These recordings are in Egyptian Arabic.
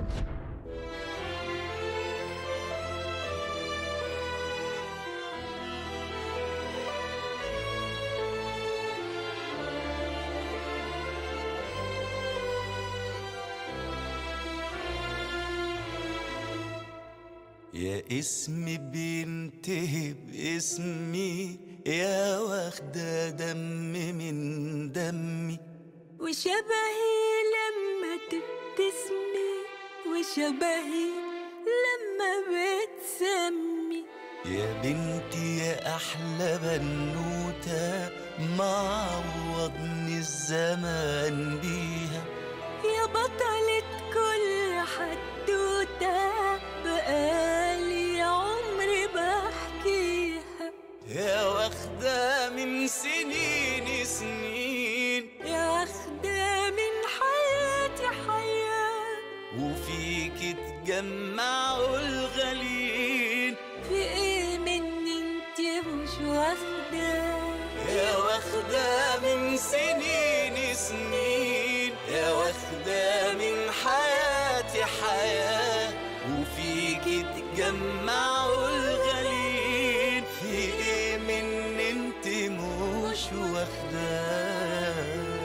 يا اسمي بينتهي باسمي يا واخدة دم من دمي وشبهي لما تبتسمي وشبهي لما بتسمي يا بنتي يا أحلى بنوتة معوضني الزمان بيها يا بطلة كل حدوتة بقالي عمري بحكيها يا واخدة من سنين سنين يا واخدة من حياتي حياة وفيك تجمعوا الغالين في ايه مني انت مش واخدة يا واخدة من سنين سنين يا واخدة من حياتي حياة وفيك تجمعوا الغالين في ايه من انت مش واخداه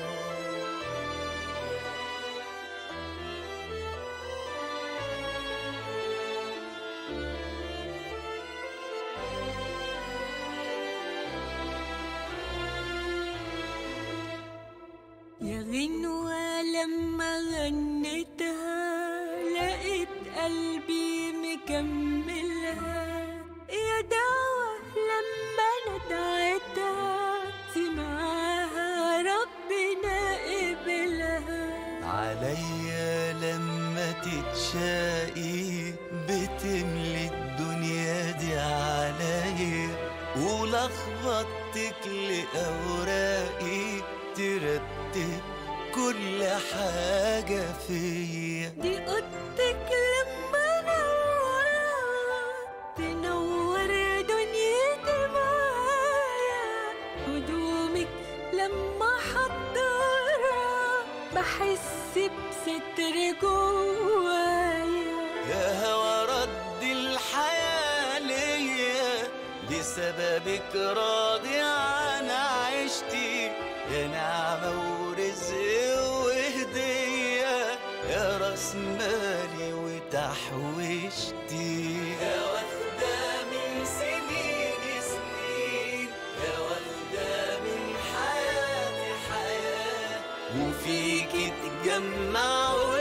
يا غنوة لما غنيتها لقيت قلبي مكملها يا دعوة لما ندعتها سمعها ربنا قبلها عليا لما تتشاقي بتملي الدنيا دي عليا ولخبطتك لأوراقي ترتب كل حاجة فيا دي اوضتك لما نورها تنور دنيتي معايا هدومك لما حضرها بحس بستر جوايا يا هوا رد الحياة ليا بسببك راضي عن عيشتي يا نعمة ورزق وهدية يا راس مالي وتحويشتي يا واخدة من سنين سنين يا واخدة من حياتي حياة وفيك تجمعوا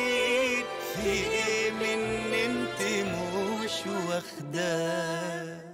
الغالين في ايه من انت مش واخداه